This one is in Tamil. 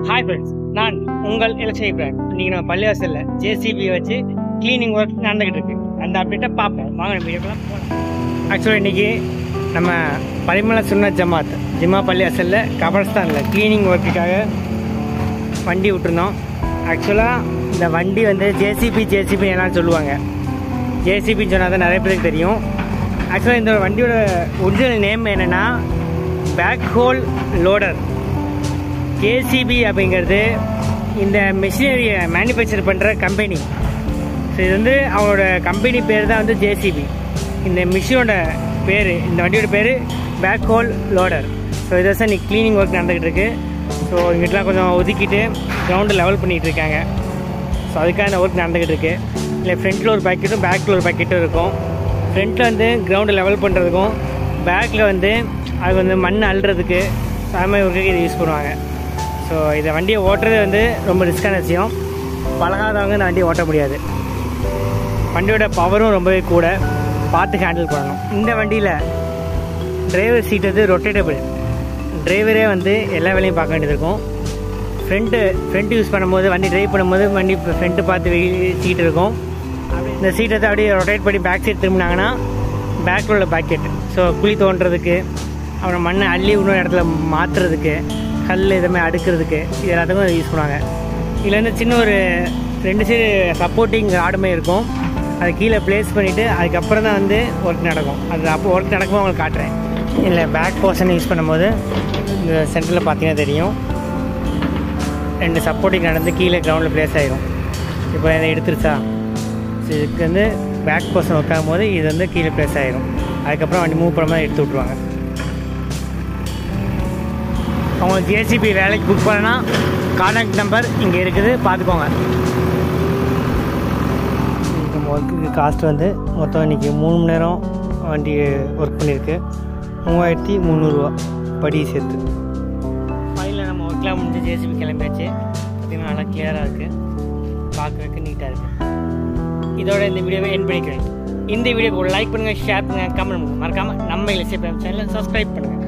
ஹாய் ஃப்ரெண்ட்ஸ் நான் உங்கள் இலச்சை பிராண்ட் இன்னைக்கு நம்ம பள்ளிவாசலில் ஜேசிபி வச்சு க்ளீனிங் ஒர்க் நடந்துக்கிட்டு இருக்கு அந்த அப்டேட்டை பார்ப்போம் வாங்க நம்ம வீடியோக்கெல்லாம் போகலாம் ஆக்சுவலாக இன்றைக்கி நம்ம பரிமள சுன்ன ஜமாத் ஜிம்மா பள்ளிவாசலில் கபர்ஸ்தானில் க்ளீனிங் ஒர்க்குக்காக வண்டி விட்டுருந்தோம் ஆக்சுவலாக இந்த வண்டி வந்து ஜேசிபி ஜேசிபி எல்லாம் சொல்லுவாங்க ஜேசிபின்னு சொன்னால் தான் நிறைய பேருக்கு தெரியும் ஆக்சுவலாக இந்த வண்டியோட ஒரிஜினல் நேம் என்னென்னா பேக் ஹோல் லோடர் ஜேசிபி அப்படிங்கிறது இந்த மிஷினரியை மேனுஃபேக்சர் பண்ணுற கம்பெனி ஸோ இது வந்து அவங்களோட கம்பெனி பேர் தான் வந்து ஜேசிபி இந்த மிஷினோட பேர் இந்த வண்டியோட பேர் பேக் ஹோல் லோடர் ஸோ இதை சார் இன்னைக்கு க்ளீனிங் ஒர்க் நடந்துக்கிட்டு இருக்கு ஸோ இங்கிட்டலாம் கொஞ்சம் ஒதுக்கிட்டு கிரவுண்டு லெவல் பண்ணிகிட்டு இருக்காங்க ஸோ அதுக்காக இந்த ஒர்க் நடந்துக்கிட்டு இருக்கு இல்லை ஃப்ரண்ட்டில் ஒரு பேக்கெட்டும் பேக்கில் ஒரு பேக்கெட்டும் இருக்கும் ஃப்ரண்ட்டில் வந்து கிரவுண்டு லெவல் பண்ணுறதுக்கும் பேக்கில் வந்து அது வந்து மண் அள்ளுறதுக்கு ஸோ அது மாதிரி ஒர்க்குக்கு இதை யூஸ் பண்ணுவாங்க ஸோ இதை வண்டியை ஓட்டுறது வந்து ரொம்ப ரிஸ்க்கான விஷயம் பழகாதவங்க இந்த வண்டியை ஓட்ட முடியாது வண்டியோட பவரும் ரொம்பவே கூட பார்த்து ஹேண்டில் பண்ணணும் இந்த வண்டியில் டிரைவர் சீட் வந்து ரொட்டேட்டபிள் டிரைவரே வந்து எல்லா வேலையும் பார்க்க வேண்டியது இருக்கும் ஃப்ரண்ட்டு ஃப்ரண்ட் யூஸ் பண்ணும்போது வண்டி டிரைவ் பண்ணும்போது வண்டி ஃப்ரண்ட்டு பார்த்து சீட் இருக்கும் இந்த சீட்டை வந்து அப்படியே ரொட்டேட் பண்ணி பேக் சைட் திரும்பினாங்கன்னா பேக்கில் உள்ள பேக்கெட் ஸோ குழி தோண்டுறதுக்கு அப்புறம் மண்ணை அள்ளி இன்னொரு இடத்துல மாற்றுறதுக்கு கல் இதுமாதிரி அடுக்கிறதுக்கு இது எல்லாத்துக்கும் அதை யூஸ் பண்ணுவாங்க இதில் வந்து சின்ன ஒரு ரெண்டு சைடு சப்போர்ட்டிங் ராடுமே இருக்கும் அதை கீழே ப்ளேஸ் பண்ணிவிட்டு அதுக்கப்புறம் தான் வந்து ஒர்க் நடக்கும் அது அப்போ ஒர்க் நடக்கும்போது உங்களுக்கு காட்டுறேன் இல்லை பேக் போர்ஷன் யூஸ் பண்ணும்போது இந்த சென்டரில் பார்த்தீங்கன்னா தெரியும் ரெண்டு சப்போர்ட்டிங் நடந்து கீழே கிரவுண்டில் ப்ளேஸ் ஆகிடும் இப்போ இதை எடுத்துருச்சா ஸோ இதுக்கு வந்து பேக் போர்ஷன் உட்காரும் போது இது வந்து கீழே ப்ளேஸ் ஆகிடும் அதுக்கப்புறம் வண்டி மூவ் பண்ணும்போது எடுத்து விட்ருவாங்க அவங்களுக்கு ஜேசிபி வேலைக்கு புக் பண்ணனா கான்டாக்ட் நம்பர் இங்கே இருக்குது பார்த்துக்கோங்க நம்ம ஒர்க்குக்கு காஸ்ட் வந்து மொத்தம் இன்றைக்கி மூணு மணி நேரம் வண்டி ஒர்க் பண்ணியிருக்கு மூவாயிரத்தி முந்நூறுரூவா படி சேர்த்து ஃபைனலில் நம்ம ஒர்க்லாம் முடிஞ்சு ஜேசிபி கிளம்பியாச்சு பார்த்திங்கன்னா நல்லா கிளியராக இருக்குது பார்க்குறதுக்கு நீட்டாக இருக்குது இதோட இந்த வீடியோவை என் பண்ணிக்கிறேன் இந்த வீடியோக்கு ஒரு லைக் பண்ணுங்கள் ஷேர் பண்ணுங்கள் கமெண்ட் பண்ணுங்கள் மறக்காமல் நம்ம இலசிய சேனலை சப்ஸ்கிரைப் பண்ணுங்கள்